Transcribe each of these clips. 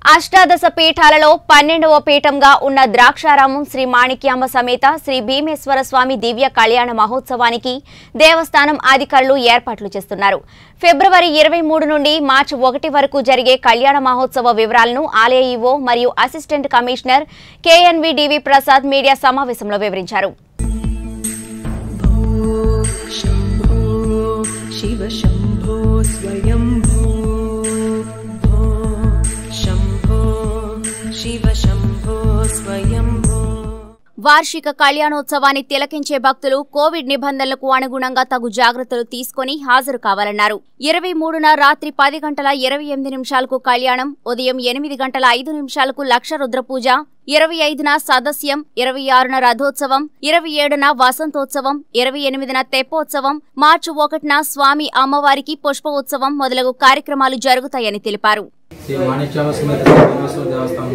అష్టాదశ పీఠాలలో పన్నెండవ పీఠంగా ఉన్న ద్రాక్షారామం శ్రీ మాణిక్యాంబ సమేత శ్రీ భీమేశ్వర స్వామి దివ్య కళ్యాణ మహోత్సవానికి దేవస్థానం అధికారులు ఏర్పాట్లు చేస్తున్నారు ఫిబ్రవరి ఇరవై మూడు నుండి మార్చి ఒకటి వరకు జరిగే కళ్యాణ మహోత్సవ వివరాలను ఆలయ ఈవో మరియు assistant commissioner KNV DV Prasad media సమావేశంలో వివరించారు शम्भो शिव शम्भो स्वयम्भो भो शम्भो शिव शम्भो स्वयम्भो వార్షిక కళ్యాణోత్సవాన్ని తిలకించే భక్తులు కోవిడ్ నిబంధనలకు అనుగుణంగా తగు జాగ్రత్తలు తీసుకుని హాజరు కావాలన్నారు ఇరవై మూడున రాత్రి పది గంటల ఇరవై ఎనిమిది నిమిషాలకు కళ్యాణం ఉదయం ఎనిమిది గంటల ఐదు నిమిషాలకు లక్ష రుద్ర పూజ ఇరవై ఐదున సదస్యం ఇరవై ఆరున రథోత్సవం ఇరవై ఏడున వసంతోత్సవం ఇరవై ఎనిమిదిన తెప్పోత్సవం మార్చి ఒకటిన స్వామి అమ్మవారికి పుష్పోత్సవం మొదలగు కార్యక్రమాలు జరుగుతాయని తెలిపారు శ్రీ మాణిక్యాల సమేత పరమేశ్వర దేవస్థానం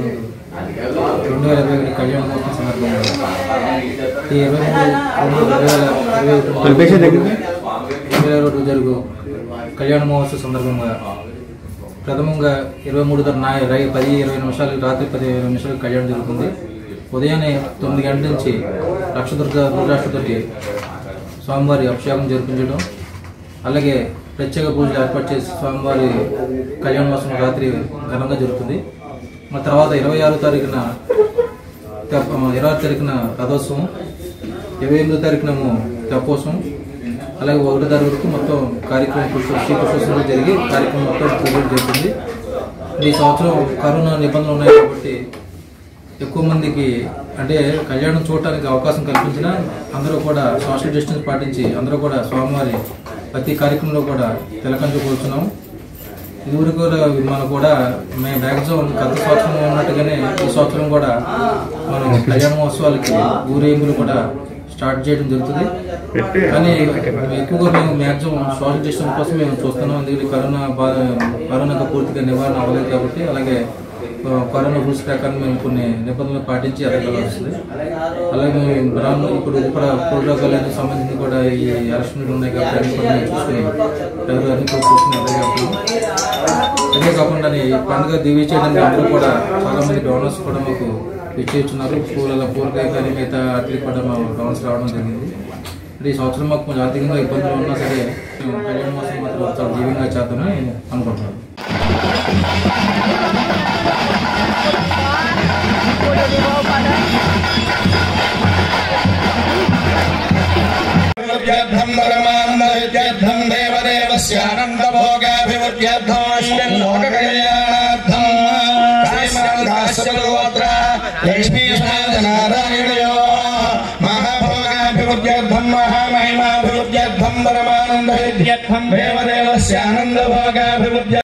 రెండు వేల ఇరవై ఒకటి కళ్యాణ మహోత్సవం సందర్భంగా ఈ ఇరవై మూడు రెండు వేల ఇరవై ఒకటి ఇరవై రెండు జరుగు కళ్యాణ మహోత్సవ సందర్భంగా ప్రథమంగా ఇరవై మూడు నా రై పది ఇరవై నిమిషాలు రాత్రి పది ఇరవై నిమిషాలకు కళ్యాణం జరుగుతుంది ఉదయాన్నే తొమ్మిది గంటల నుంచి లక్ష దుర్గ రుద్రాష్టతోటి స్వామివారి అభిషేకం జరిపించడం అలాగే ప్రత్యేక పూజలు ఏర్పాటు చేసి స్వామివారి కళ్యాణోత్సవం రాత్రి ఘనంగా జరుగుతుంది మన తర్వాత ఇరవై ఆరో తారీఖున తెప్ప- ఇరవై ఆరు తారీఖున రథోత్సవం ఇరవై ఎనిమిదో తారీఖునేమో తెప్పోత్సవం అలాగే ఒకటో తారీఖు వరకు మొత్తం కార్యక్రమం పుష్ప శ్రీ పుష్పోత్సవం జరిగి కార్యక్రమం మొత్తం పూజలు జరుగుతుంది ఈ సంవత్సరం కరోనా నిబంధనలు ఉన్నాయి కాబట్టి ఎక్కువ మందికి అంటే కళ్యాణం చూడటానికి అవకాశం కల్పించినా అందరూ కూడా సోషల్ డిస్టెన్స్ పాటించి అందరూ కూడా స్వామివారి ప్రతి కార్యక్రమంలో కూడా తిలకంచుకోవచ్చున్నాం ఇదివరకు కూడా మనం కూడా మేము మ్యాక్సిమం గత సంవత్సరం ఉన్నట్టుగానే ఈ సంవత్సరం కూడా మనం కళ్యాణ మహోత్సవాలకి ఊరేగింపులు కూడా స్టార్ట్ చేయడం జరుగుతుంది కానీ ఎక్కువగా మేము మ్యాక్సిమం సోషల్ డిస్టెన్స్ కోసం మేము చూస్తున్నాం అందుకని కరోనా బాధ కరోనాకు పూర్తిగా నివారణ అవ్వలేదు కాబట్టి అలాగే ఆ, కరోనా రూల్స్ ప్రకారం మేము కొన్ని నిబంధనలు పాటించి ఎదగాల్సి వస్తుంది అలాగే మేము బ్రాహ్మణులు ఇప్పుడు కూడా ప్రోటోకాలకు సంబంధించి కూడా ఈ అరెస్టులు ఉన్నాయి కాబట్టి అన్ని కూడా మేము చూసుకుని ఎవరు అన్ని కూడా చూసుకుని ఎదగలుగుతున్నాం అదే కాకుండా ఈ పండుగ దివ్య చేయడానికి అందరూ కూడా చాలా మంది డోనర్స్ కూడా మాకు ఇచ్చేస్తున్నారు పూల పూలకాయ కానీ మిగతా అట్లకి కూడా మా డోనర్స్ రావడం జరిగింది అంటే ఈ సంవత్సరం మాకు కొంచెం ఆర్థికంగా ఇబ్బందులు ఉన్నా సరే మేము కళ్యాణ మాసం మాత్రం చాలా దీవంగా చేద్దామని అనుకుంటున్నాను ృద్ధ్యం పరమాన్నవిద్యర్థం దేవదేవస్యానందభోగాభివృద్ధ్యర్థమస్మిన్ లోకకళ్యాణార్థం కాశ్యగోత్ర లక్ష్మీనారాయణయో మహాభోగాభివృద్ధ్యర్థం మహామహిమాభివృద్ధ్యర్థం పరమానందవిద్యర్థం దేవదేవస్యానందభోగాభివృద్ధ్య